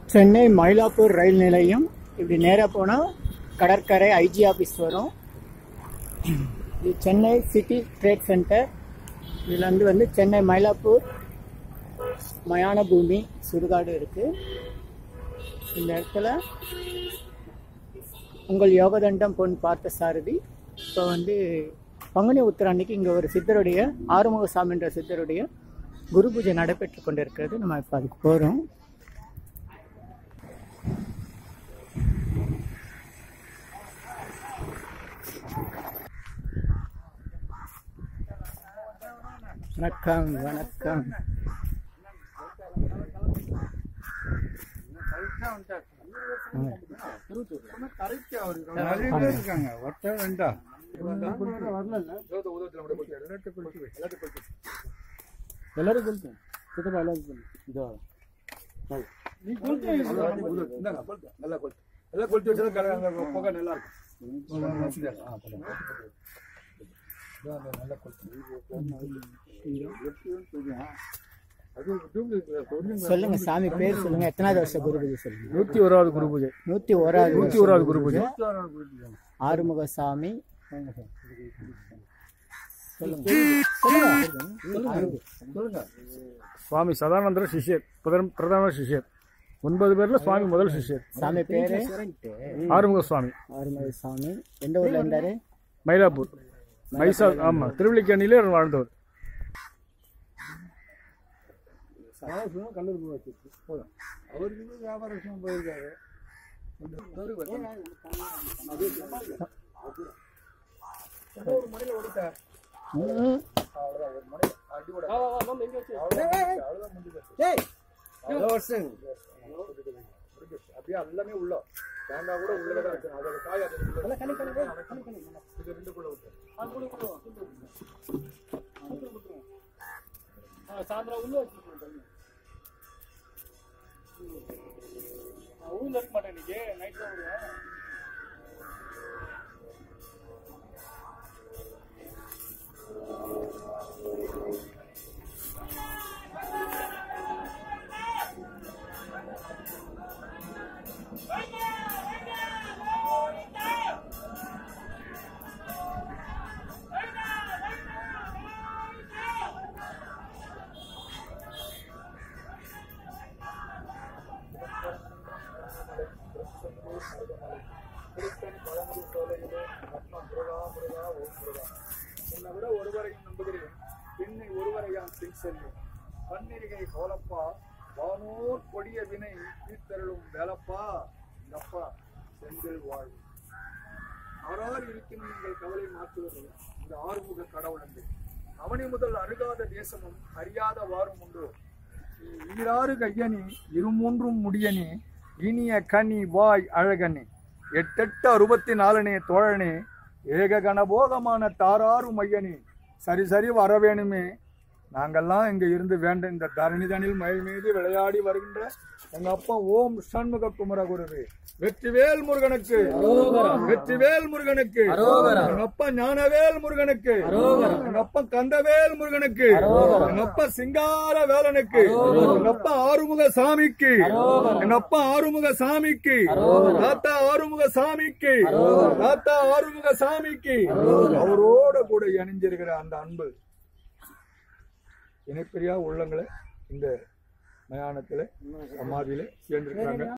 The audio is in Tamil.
சென்னை மயிலாப்பூர் ரயில் நிலையம் இப்படி நேராக போனால் கடற்கரை ஐஜி ஆஃபீஸ் வரும் இது சென்னை சிட்டி ட்ரேட் சென்டர் இதில் வந்து வந்து சென்னை மயிலாப்பூர் மயான பூமி சுடுகாடு இருக்குது இந்த இடத்துல உங்கள் யோகதண்டம் பொன் பார்த்த சாரதி இப்போ வந்து பங்குனி உத்திர அன்னைக்கு இங்கே ஒரு சித்தருடைய ஆறுமுகசாமி என்ற சித்தருடைய குரு பூஜை நடைபெற்று கொண்டிருக்கிறது நம்ம இப்போ அதுக்கு போகிறோம் வணக்கம் வணக்கம் நிறைய பேர் இருக்காங்க ஒருத்தர் ரெண்டா ಎಲ್ಲರೂ ಕೊಲ್ತೇನೆ ಚಿಕ್ಕಪ್ಪ ಎಲ್ಲರೂ ಇದು நீ கொளுத்து இந்தாங்க கொளுத்து நல்லா கொளுத்து எல்லாம் கொளுத்தி வச்சா கல- அந்த புகை நல்லா இருக்கும் ஆ, போடுங்க. இதான் அந்த நல்லா கொளுத்து. எப்படின்னு தெரியும். அது duplicate கொஞ்சம் சொல்லுங்க சாமி பேர் சொல்லுங்க எத்தனாவது வருஷம் குரு பூஜை சொல்லுங்க நூத்தி ஓராவது குரு பூஜை நூத்தி ஓராவது நூத்தி ஓராவது குரு பூஜை ஆறுமுக சாமி சொல்லுங்க சொல்லுங்க சுவாமி சதானந்தர சிஷ்யர் பிரதம பிரதம சிஷ்யர் ஒன்பது பேர்ல சுவாமி முதல் சிஷ்யர் சாமி பேரு ஆறுமுக சுவாமி ஆறுமுக சாமி எந்த ஊர்ல இருந்தாரு மயிலாப்பூர் மைசா ஆமா திருவள்ளிக்கேணியிலே வாழ்ந்தவர் அவருக்கு வியாபார விஷயம் போயிருக்காரு ஒரு மணில ஓடிட்டார் ம். அப்படியே எல்லாமே உள்ள தேங்காய் கூட உள்ளே தான் இருக்கு அதோட காய் அது இது ரெண்டுக்குள்ள விட்டு சாயந்தரம் உள்ள வச்சுருக்கோம் ஊர்ல இருக்க மாட்டேன் இன்னைக்கு நைட் தான் வருவேன் என்னை விட ஒருவரையும் நம்புகிறேன் பெண்ணை ஒருவரையாம் பின் செல்லும் பன்னிரிகை கோலப்பா வானோர் கொடிய வினை தீர்த்தருளும் வேலப்பா எங்கப்பா செந்தில் வாழ்வு ஆறார் இருக்கும் நீங்கள் கவலை மாற்றுவது இந்த ஆறுமுக கடவுள் என்று அவனி முதல் அருகாத தேசமும் அறியாத வாரும் உண்டு நீ ஈராறு கையணி இருமூன்றும் முடியனி இனிய கனி வாய் அழகனி எட்டெட்டு அறுபத்தி நாலனே தோழனே ஏக கணபோகமான தாராறு மையனி சரி சரி வர வேணுமே நாங்கெல்லாம் இங்க இருந்து வேண்ட இந்த தரணிதனில் மயில் மீது விளையாடி வருகின்ற எங்க அப்பா ஓம் சண்முக குமர குருவே வெற்றிவேல் முருகனுக்கு வெற்றிவேல் முருகனுக்கு எங்க அப்பா ஞானவேல் முருகனுக்கு எங்க அப்பா கந்தவேல் முருகனுக்கு எங்க அப்பா சிங்கார வேலனுக்கு எங்க அப்பா ஆறுமுக சாமிக்கு எங்க அப்பா ஆறுமுக சாமிக்கு தாத்தா ஆறுமுக சாமிக்கு தாத்தா ஆறுமுக சாமிக்கு அவரோட கூட இணைஞ்சிருக்கிற அந்த அன்பு இணைப்பிரியா உள்ளங்களை இந்த மயானத்துல சமாதியில சேர்ந்திருக்கிறாங்க